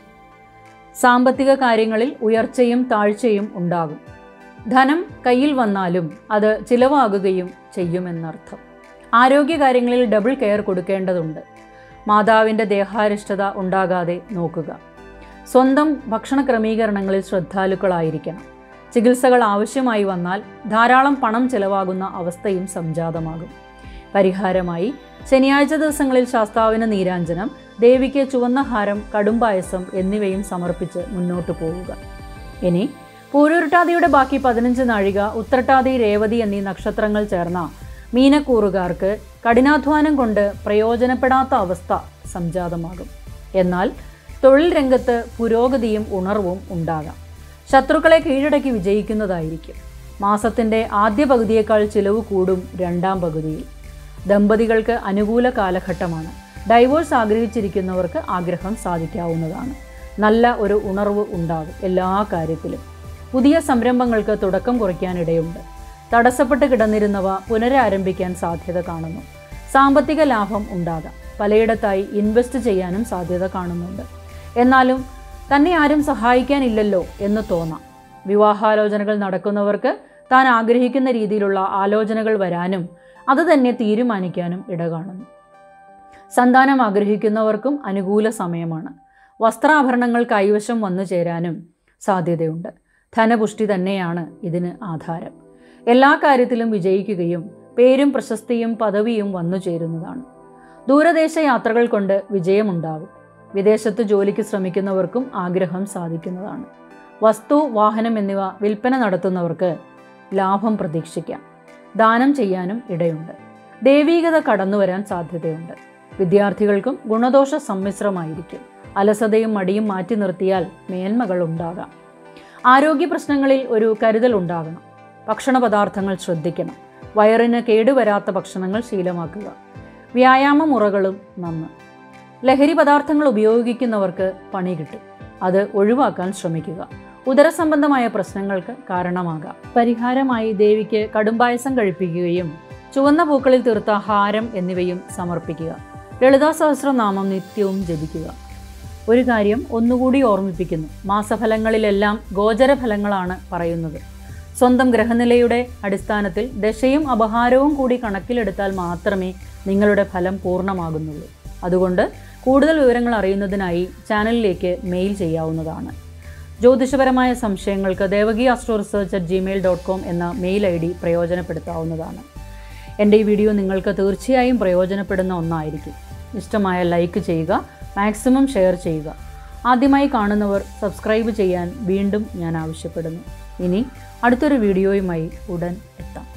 സാമ്പത്തിക കാര്യങ്ങളിൽ ഉയർച്ചയും താഴ്ചയും ഉണ്ടാകും ധനം കയ്യിൽ വന്നാലും അത് ചിലവാകുകയും ചെയ്യുമെന്നർത്ഥം ആരോഗ്യകാര്യങ്ങളിൽ ഡബിൾ കെയർ കൊടുക്കേണ്ടതുണ്ട് മാതാവിൻ്റെ ദേഹാരിഷ്ടത ഉണ്ടാകാതെ നോക്കുക സ്വന്തം ഭക്ഷണ ക്രമീകരണങ്ങളിൽ ശ്രദ്ധാലുക്കളായിരിക്കണം ചികിത്സകൾ ആവശ്യമായി വന്നാൽ ധാരാളം പണം ചെലവാകുന്ന അവസ്ഥയും സംജാതമാകും പരിഹാരമായി ശനിയാഴ്ച ദിവസങ്ങളിൽ ശാസ്താവിന് നീരാഞ്ജനം ദേവിക്ക് ചുവന്ന ഹാരം കടുംപായസം എന്നിവയും സമർപ്പിച്ച് മുന്നോട്ട് പോവുക ഇനി പൂരുരുട്ടാതിയുടെ ബാക്കി പതിനഞ്ച് നാഴിക ഉത്രട്ടാതി രേവതി എന്നീ നക്ഷത്രങ്ങൾ ചേർന്ന മീനക്കൂറുകാർക്ക് കഠിനാധ്വാനം കൊണ്ട് പ്രയോജനപ്പെടാത്ത അവസ്ഥ സംജാതമാകും എന്നാൽ തൊഴിൽ രംഗത്ത് പുരോഗതിയും ഉണർവും ഉണ്ടാകാം ശത്രുക്കളെ കീഴടക്കി വിജയിക്കുന്നതായിരിക്കും മാസത്തിൻ്റെ ആദ്യ പകുതിയേക്കാൾ ചിലവ് കൂടും രണ്ടാം പകുതിയിൽ ദമ്പതികൾക്ക് അനുകൂല കാലഘട്ടമാണ് ഡൈവോഴ്സ് ആഗ്രഹിച്ചിരിക്കുന്നവർക്ക് ആഗ്രഹം സാധിക്കാവുന്നതാണ് നല്ല ഒരു ഉണർവ് ഉണ്ടാകും എല്ലാ കാര്യത്തിലും പുതിയ സംരംഭങ്ങൾക്ക് തുടക്കം കുറിക്കാനിടയുണ്ട് തടസ്സപ്പെട്ട് കിടന്നിരുന്നവ പുനരാരംഭിക്കാൻ സാധ്യത കാണുന്നു സാമ്പത്തിക ലാഭം ഉണ്ടാകാം പലയിടത്തായി ഇൻവെസ്റ്റ് ചെയ്യാനും സാധ്യത കാണുന്നുണ്ട് എന്നാലും തന്നെ ആരും സഹായിക്കാനില്ലല്ലോ എന്ന് തോന്നാം വിവാഹാലോചനകൾ നടക്കുന്നവർക്ക് താൻ ആഗ്രഹിക്കുന്ന രീതിയിലുള്ള ആലോചനകൾ വരാനും അത് തന്നെ തീരുമാനിക്കാനും ഇട കാണുന്നു സന്താനം ആഗ്രഹിക്കുന്നവർക്കും അനുകൂല സമയമാണ് വസ്ത്രാഭരണങ്ങൾ കൈവശം വന്നു ചേരാനും സാധ്യതയുണ്ട് ധനപുഷ്ടി തന്നെയാണ് ഇതിന് ആധാരം എല്ലാ കാര്യത്തിലും വിജയിക്കുകയും പേരും പ്രശസ്തിയും പദവിയും വന്നു ചേരുന്നതാണ് ദൂരദേശ യാത്രകൾ കൊണ്ട് വിജയമുണ്ടാകും വിദേശത്ത് ജോലിക്ക് ശ്രമിക്കുന്നവർക്കും ആഗ്രഹം സാധിക്കുന്നതാണ് വസ്തു വാഹനം എന്നിവ വിൽപ്പന നടത്തുന്നവർക്ക് ലാഭം പ്രതീക്ഷിക്കാം ദാനം ചെയ്യാനും ഇടയുണ്ട് ദൈവീകത കടന്നു വരാൻ സാധ്യതയുണ്ട് വിദ്യാർത്ഥികൾക്കും ഗുണദോഷ സമ്മിശ്രമായിരിക്കും അലസതയും മടിയും മാറ്റി നിർത്തിയാൽ മേന്മകൾ ഉണ്ടാകാം ആരോഗ്യ പ്രശ്നങ്ങളിൽ ഒരു കരുതൽ ഉണ്ടാകണം ഭക്ഷണ പദാർത്ഥങ്ങൾ ശ്രദ്ധിക്കണം വയറിന് കേടുവരാത്ത ഭക്ഷണങ്ങൾ ശീലമാക്കുക വ്യായാമ മുറകളും നന്ന് ലഹരി പദാർത്ഥങ്ങൾ ഉപയോഗിക്കുന്നവർക്ക് പണി കിട്ടും അത് ഒഴിവാക്കാൻ ശ്രമിക്കുക ഉദരസംബന്ധമായ പ്രശ്നങ്ങൾക്ക് കാരണമാകാം പരിഹാരമായി ദേവിക്ക് കടുംപായസം കഴിപ്പിക്കുകയും ചുവന്ന പൂക്കളിൽ തീർത്ത ഹാരം എന്നിവയും സമർപ്പിക്കുക ലളിതാ സഹസ്രനാമം നിത്യവും ജപിക്കുക ഒരു കാര്യം ഒന്നുകൂടി ഓർമ്മിപ്പിക്കുന്നു മാസഫലങ്ങളിലെല്ലാം ഗോചരഫലങ്ങളാണ് പറയുന്നത് സ്വന്തം ഗ്രഹനിലയുടെ അടിസ്ഥാനത്തിൽ ദശയും അപഹാരവും കൂടി കണക്കിലെടുത്താൽ മാത്രമേ നിങ്ങളുടെ ഫലം പൂർണ്ണമാകുന്നുള്ളൂ അതുകൊണ്ട് കൂടുതൽ വിവരങ്ങൾ അറിയുന്നതിനായി ചാനലിലേക്ക് മെയിൽ ചെയ്യാവുന്നതാണ് ജ്യോതിഷപരമായ സംശയങ്ങൾക്ക് Devaki astro research at Gmail dot com എന്ന മെയിൽ ഐ ഡി പ്രയോജനപ്പെടുത്താവുന്നതാണ് എൻ്റെ ഈ വീഡിയോ നിങ്ങൾക്ക് തീർച്ചയായും പ്രയോജനപ്പെടുന്ന ഒന്നായിരിക്കും ഇഷ്ടമായ ലൈക്ക് ചെയ്യുക മാക്സിമം ഷെയർ ചെയ്യുക ആദ്യമായി കാണുന്നവർ സബ്സ്ക്രൈബ് ചെയ്യാൻ വീണ്ടും ഞാൻ ആവശ്യപ്പെടുന്നു ഇനി അടുത്തൊരു വീഡിയോയുമായി ഉടൻ എത്താം